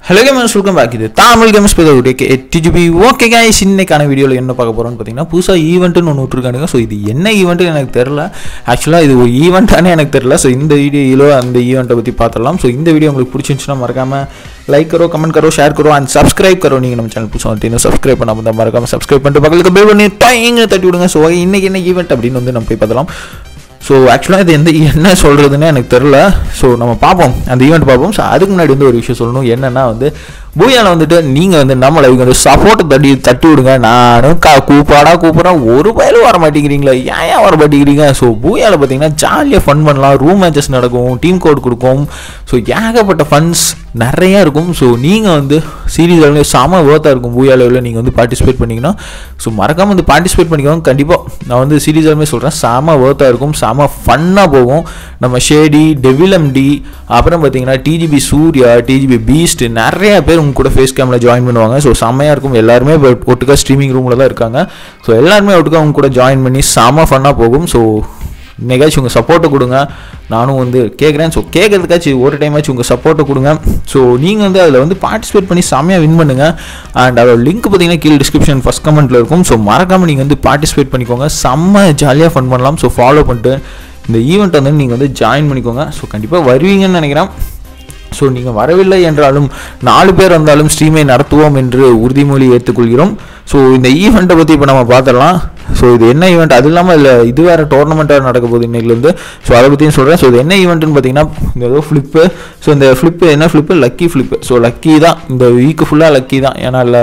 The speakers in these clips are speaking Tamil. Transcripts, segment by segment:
ஹலோ கேமர்ஸ் வெல்கம் பேக் இது தமிழ் கேமர்ஸ் பேர் கே டிஜிபி ஓகே guys இன்னைக்கான வீடியோவில் என்ன பார்க்க போகிறோம்னு பார்த்தீங்கன்னா புதுசாக ஈவெண்ட்டுன்னு ஒன்று விட்ருக்கானுங்க ஸோ இது என்ன ஈவெண்ட்டுன்னு எனக்கு தெரில ஆக்சுவலாக இது ஒரு ஈவெண்ட்டானே எனக்கு தெரில ஸோ இந்த வீடியோவில் அந்த ஈவெண்ட்டை பற்றி பார்த்துடலாம் ஸோ இந்த வீடியோ உங்களுக்கு பிடிச்சிருந்துச்சுன்னா மறக்காம லைக் கரோ கமெண்ட் கரோ ஷேர் கரோ அண்ட் சப்ஸ்கிரைப் கரோ நீங்கள் நம்ம சேனல் புதுசாக வந்து சப்ஸ்கிரைப் பண்ணாமல் தான் மறக்காம சப்ஸ்கிரைப் பண்ணிட்டு பக்கத்துக்கு பெல் பண்ணி டைங்க தட்டி விடுங்க ஸோ இன்னைக்கு என்ன ஈவெண்ட் அப்படின்னு வந்து நம்ம போய் பார்த்தலாம் ஸோ ஆக்சுவலாக இது எந்த என்ன சொல்கிறதுன்னு எனக்கு தெரில ஸோ நம்ம பார்ப்போம் அந்த ஈவெண்ட் பார்ப்போம் ஸோ அதுக்கு முன்னாடி வந்து ஒரு விஷயம் சொல்லணும் என்னென்னா வந்து பூயாவில் வந்துட்டு நீங்கள் வந்து நம்ம லைவுக்கு வந்து சப்போர்ட் தட்டி தட்டி விடுங்க நானும் கா கூப்பாடா கூப்பிட்றேன் ஒரு பயலும் வர மாட்டேங்கிறீங்களா ஏன் ஏன் வர மாட்டேங்கிறீங்க ஸோ பூயாவில் பார்த்தீங்கன்னா ஜாலியாக ஃபன் பண்ணலாம் ரூம் மேட்சஸ் நடக்கும் டீம் கோட் கொடுக்கும் ஸோ ஏகப்பட்ட ஃபண்ட்ஸ் நிறையா இருக்கும் ஸோ நீங்கள் வந்து சீரீஸ் வந்து செம ஒர்த்தாக இருக்கும் பூயா லெவலில் நீங்கள் வந்து பார்ட்டிசிபேட் பண்ணிங்கன்னா ஸோ மறக்காமல் வந்து பார்ட்டிசிபேட் பண்ணிக்கோங்க கண்டிப்பாக நான் வந்து சீரீஸ் எல்லாமே சொல்கிறேன் செம ஒர்த்தாக இருக்கும் செம ஃபன்னாக போகும் நம்ம ஷேடி டெவில் எம்டி அப்புறம் பார்த்தீங்கன்னா டிஜிபி சூர்யா டிஜிபி பீஸ்ட் நிறைய பேர் உங்க கூட ஃபேஸ் கேமில் ஜாயின் பண்ணுவாங்க ஸோ செம்மையாக இருக்கும் எல்லாருமே இப்போ ஒட்டுக்கா ஸ்ட்ரீமிங் ரூமில் தான் இருக்காங்க ஸோ எல்லாருமே ஒட்டுக்கா அவங்க கூட ஜாயின் பண்ணி செம ஃபன்னாக போகும் ஸோ இன்னைக்காச்சும் உங்கள் சப்போர்ட்டை கொடுங்க நானும் வந்து கேட்குறேன் ஸோ கேட்கறதுக்காச்சும் ஒரு டைமாச்சும் உங்கள் சப்போர்ட்டை கொடுங்க ஸோ நீங்கள் வந்து அதில் வந்து பார்ட்டிசிபேட் பண்ணி செம்மையாக வின் பண்ணுங்கள் அண்ட் அதோட லிங்க் பார்த்தீங்கன்னா கீழே டிஸ்கிரிப்ஷன் ஃபஸ்ட் கமெண்ட்டில் இருக்கும் ஸோ மறக்காமல் நீங்கள் வந்து பார்ட்டிசிபேட் பண்ணிக்கோங்க செம்ம ஜாலியாக ஃபன் பண்ணலாம் ஸோ ஃபாலோ பண்ணிட்டு இந்த ஈவெண்ட் வந்து நீங்கள் வந்து ஜாயின் பண்ணிக்கோங்க ஸோ கண்டிப்பாக வருவீங்கன்னு நினைக்கிறேன் ஸோ நீங்கள் வரவில்லை என்றாலும் நாலு பேர் வந்தாலும் ஸ்ட்ரீமை நடத்துவோம் என்று உறுதிமொழி ஏற்றுக்கொள்கிறோம் ஸோ இந்த ஈவெண்ட்டை பற்றி இப்போ நம்ம பார்த்துடலாம் ஸோ இது என்ன ஈவெண்ட் அது இல்லாமல் இதில் இது வேறு டோர்னமெண்ட்டாக நடக்க போகுது இன்னைக்குலேருந்து ஸோ அதை பற்றியும் சொல்கிறேன் ஸோ இது என்ன ஈவெண்ட்டுன்னு பார்த்தீங்கன்னா இந்த ஏதோ ஃப்ளிப்பு ஸோ இந்த ஃப்ளிப்பு என்ன flip lucky flip so lucky தான் இந்த வீக்கு ஃபுல்லாக லக்கி தான் ஏன்னா இல்லை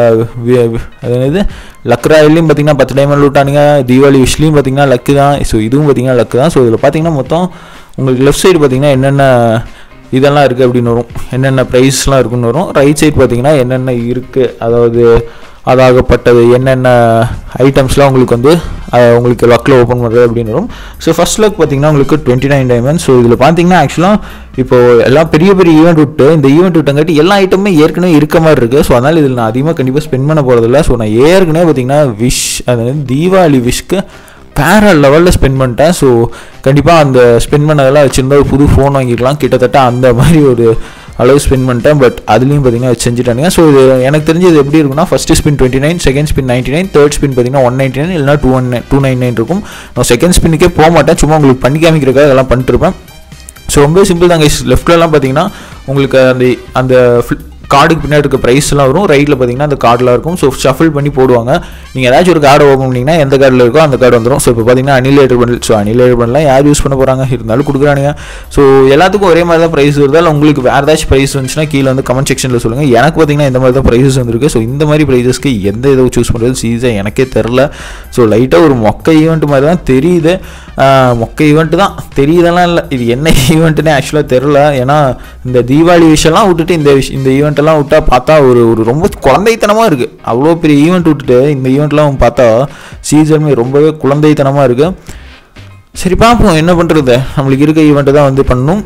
அது என்னது லக்ராயிலையும் பார்த்தீங்கன்னா பத்து டைமண்ட் விட்டானுங்க தீபாவளி விஷ்லையும் பார்த்தீங்கன்னா லக்கு தான் ஸோ இதுவும் பார்த்தீங்கன்னா லக்கு தான் ஸோ இதில் பார்த்தீங்கன்னா மொத்தம் உங்களுக்கு லெஃப்ட் சைடு பார்த்தீங்கன்னா என்னென்ன இதெல்லாம் இருக்குது அப்படின்னு வரும் என்னென்ன ப்ரைஸ்லாம் இருக்குன்னு வரும் ரைட் சைடு பார்த்தீங்கன்னா என்னென்ன இருக்குது அதாவது அதாகப்பட்டது என்னென்ன ஐட்டம்ஸ்லாம் உங்களுக்கு வந்து அஹ், உங்களுக்கு லக்கில் ஓப்பன் பண்ணுறது அப்படின்னு வரும் ஸோ ஃபர்ஸ்ட் லக் பார்த்தீங்கன்னா உங்களுக்கு டுவெண்ட்டி நைன் டைமண்ட் ஸோ இதில் பார்த்தீங்கன்னா ஆக்சுவலாக இப்போ எல்லாம் பெரிய பெரிய ஈவெண்ட் விட்டு இந்த ஈவெண்ட் விட்டங்காட்டி எல்லா ஐட்டமுமே ஏற்கனவே இருக்க மாதிரி இருக்குது ஸோ அதனால் இதில் நான் அதிகமாக கண்டிப்பாக ஸ்பெண்ட் பண்ண போகிறதில்ல ஸோ நான் ஏற்கனவே பார்த்தீங்கன்னா விஷ் அதாவது தீபாவளி விஷக்கு வேற லெவலில் ஸ்பெண்ட் பண்ணிட்டேன் ஸோ கண்டிப்பாக அந்த ஸ்பெண்ட் பண்ணதெல்லாம் வச்சுருந்தா ஒரு புது ஃபோன் வாங்கிக்கலாம் கிட்டத்தட்ட அந்த மாதிரி ஒரு அளவு ஸ்பெண்ட் பண்ணிட்டேன் பட் அதுலேயும் பார்த்தீங்கன்னா வச்சு செஞ்சுட்டானுங்க ஸோ இது எனக்கு தெரிஞ்சு இது எப்படி இருக்குன்னா first spin twenty nine second spin ninety nine third spin பார்த்தீங்கன்னா ஒன் நைன்ட்டி நைன் இல்லைனா two one two nine nine இருக்கும் நான் செகண்ட் ஸ்பின்னுக்கே போக மாட்டேன் சும்மா உங்களுக்கு பண்ணி காமிக்கிறதுக்காக இதெல்லாம் பண்ணிட்டுருப்பேன் ஸோ ரொம்ப சிம்பிள் தாங்க லெஃப்ட்லலாம் பார்த்தீங்கன்னா உங்களுக்கு அந்த அந்த கார்டுக்கு பின்னாடி இருக்க ப்ரைஸ் எல்லாம் வரும் ரைட்டில் பார்த்தீங்கன்னா அந்த கார்டெலாம் இருக்கும் ஸோ ஷஃபிள் பண்ணி போடுவாங்க நீங்கள் ஏதாச்சும் ஒரு கார்டு ஓப்பன் பண்ணிங்கன்னா எந்த கார்டில் இருக்கோ அந்த கார்டு வந்துடும் ஸோ இப்போ பார்த்தீங்கன்னா அனிலேட்டர் பண்ணல் ஸோ அனிலேட்டர் பண்ணலாம் யார் யூஸ் பண்ண போகிறாங்க இருந்தாலும் கொடுக்குறானுங்க ஸோ எல்லாத்துக்கும் ஒரே மாதிரி தான் ப்ரைஸ் வருதா இல்லை உங்களுக்கு வேறு ஏதாச்சும் ப்ரைஸ் வந்துச்சுன்னா கீழே வந்து கமெண்ட் செக்ஷனில் சொல்லுங்கள் எனக்கு பார்த்தீங்கன்னா இந்த மாதிரி தான் ப்ரைஸஸ் வந்திருக்கு ஸோ இந்த மாதிரி ப்ரைஸஸ்க்கு எந்த இதை சூஸ் பண்ணுறது சீரியஸாக எனக்கே தெரில ஸோ லைட்டாக ஒரு மொக்க ஈவெண்ட் மாதிரி தான் தெரியுது ஆஹ் மொக்க ஈவெண்ட் தான் தெரியுதெல்லாம் இல்லை இது என்ன ஈவெண்ட்டுனே ஆக்சுவலாக தெரில ஏன்னா இந்த தீபாவளி விஷயம்லாம் விட்டுட்டு இந்த விஷ் இந்த ஈவெண்ட்டெல்லாம் விட்டா பார்த்தா ஒரு ஒரு ரொம்ப குழந்தைத்தனமாக இருக்குது அவ்வளோ பெரிய ஈவெண்ட் விட்டுட்டு இந்த ஈவெண்ட்லாம் பார்த்தா சீசனுமே ரொம்பவே குழந்தைத்தனமாக இருக்குது சரி பார்ப்போம் என்ன பண்ணுறது நம்மளுக்கு இருக்க ஈவெண்ட்டு தான் வந்து பண்ணணும்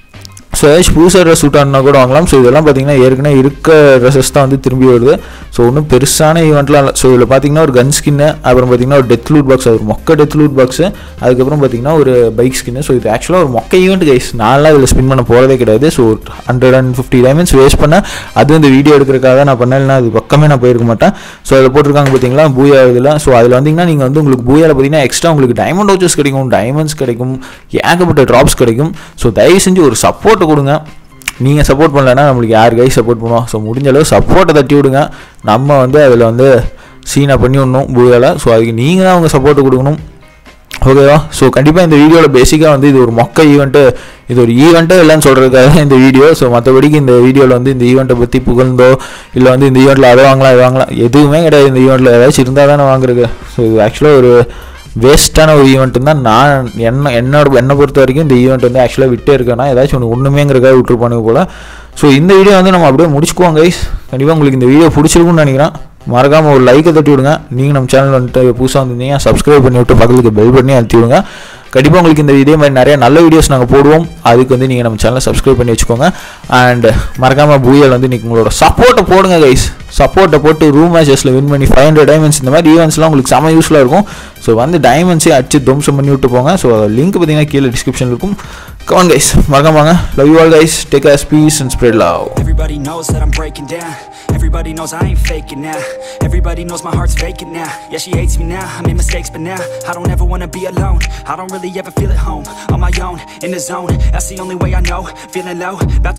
ஸோ ஏதாச்சும் புதுசாக ட்ரெஸ் விட்டான்னா கூட வாங்கலாம் ஸோ இதெல்லாம் பார்த்தீங்கன்னா ஏற்கனவே இருக்க ட்ரெஸ்ஸஸ் தான் வந்து திரும்பி வருது ஸோ ஒன்றும் பெருசான ஈவெண்ட்லாம் இல்லை ஸோ இதில் பார்த்தீங்கன்னா ஒரு கன் ஸ்கின்னு அப்புறம் பார்த்தீங்கன்னா ஒரு டெத் லூட் பாக்ஸ் ஒரு மொக்க டெத் லூட் பாக்ஸு அதுக்கப்புறம் பார்த்தீங்கன்னா ஒரு பைக் ஸ்கின்னு ஸோ இது ஆக்சுவலாக ஒரு மொக்க ஈவெண்ட் கைஸ் நான்லாம் இதில் ஸ்பின் பண்ண போகிறதே கிடையாது so hundred and fifty diamonds waste பண்ண அது இந்த வீடியோ எடுக்கிறதுக்காக நான் பண்ணலைன்னா அது பக்கமே நான் போயிருக்க மாட்டேன் ஸோ அதில் போட்டிருக்காங்க பார்த்தீங்களா பூயா இதில் ஸோ அதில் வந்தீங்கன்னா நீங்கள் வந்து உங்களுக்கு பூயாவில் பார்த்தீங்கன்னா எக்ஸ்ட்ரா உங்களுக்கு டைமண்ட் வச்சஸ் கிடைக்கும் டைமண்ட்ஸ் கிடைக்கும் ஏகப்பட்ட ட்ராப்ஸ் கிடைக்கும் ஸோ தயவு செஞ்சு ஒரு சப்போர்ட்டை கொடுங்க நீங்கள் சப்போர்ட் பண்ணலன்னா நம்மளுக்கு யார் கை சப்போர்ட் பண்ணுவோம் ஸோ முடிஞ்ச அளவு சப்போர்ட்டை தட்டி விடுங்க நம்ம வந்து அதில் வந்து சீனை பண்ணி விடணும் பூயாவில் ஸோ அதுக்கு நீங்கள் தான் அவங்க சப்போர்ட்டு கொடுக்கணும் ஓகேவா ஸோ கண்டிப்பாக இந்த வீடியோவில் பேசிக்காக வந்து இது ஒரு மொக்க ஈவெண்ட்டு இது ஒரு ஈவெண்ட்டே இல்லைன்னு சொல்கிறதுக்காக இந்த வீடியோ ஸோ மற்றபடிக்கு இந்த வீடியோவில் வந்து இந்த ஈவெண்ட்டை பற்றி புகழ்ந்தோ இல்லை வந்து இந்த ஈவெண்ட்டில் அதை வாங்கலாம் இது வாங்கலாம் எதுவுமே கிடையாது இந்த ஈவெண்ட்டில் ஏதாச்சும் இருந்தால் தானே வாங்குறது ஸோ இது ஆக்சுவலாக ஒரு வேஸ்ட்டான ஒரு ஈவெண்ட்டு தான் நான் என்ன என்னோட என்னை பொறுத்த வரைக்கும் இந்த ஈவெண்ட் வந்து ஆக்சுவலாக விட்டே இருக்கேன்னா ஏதாச்சும் ஒன்று ஒன்றுமேங்கிறக்காக விட்டுருப்பானுங்க போல் ஸோ இந்த வீடியோ வந்து நம்ம அப்படியே முடிச்சுக்குவோம் கைஸ் கண்டிப்பாக உங்களுக்கு இந்த வீடியோ பிடிச்சிருக்கும்னு நினைக்கிறேன் மறக்காமல் ஒரு லைக்கை தட்டி விடுங்க நீங்கள் நம்ம சேனல் வந்துட்டு புதுசாக வந்திருந்தீங்க சப்ஸ்கிரைப் பண்ணி விட்டு பக்கத்துக்கு பெல் பண்ணி அழுத்தி விடுங்க கண்டிப்பாக உங்களுக்கு இந்த இதே மாதிரி நிறைய நல்ல வீடியோஸ் நாங்கள் போடுவோம் அதுக்கு வந்து நீங்கள் நம்ம சேனலை சப்ஸ்கிரைப் பண்ணி வச்சுக்கோங்க அண்ட் மறக்காமல் பூயல் வந்து நீங்கள் உங்களோட சப்போர்ட்டை போடுங்க கைஸ் சப்போர்ட்டை போட்டு ரூம் மேட்சஸில் வின் பண்ணி ஃபைவ் ஹண்ட்ரட் டைமண்ட்ஸ் இந்த மாதிரி ஈவெண்ட்ஸ்லாம் உங்களுக்கு செம யூஸ்ஃபுல்லாக இருக்கும் ஸோ வந்து டைமண்ட்ஸே அடிச்சு துவம்சம் பண்ணி விட்டு போங்க ஸோ லிங்க் பார்த்தீங்கன்னா கீழே டிஸ்கிரிப்ஷனில் இருக்கும் கமான் கைஸ் மறக்காம வாங்க love you all guys tag us peace and spread love Everybody knows that I'm breaking down Everybody knows I ain't faking now Everybody knows my heart's vacant now Yeah, she hates me now, I made mistakes but now I don't ever wanna be alone I don't really ever feel at home On my own, in the zone That's the only way I know Feeling low, about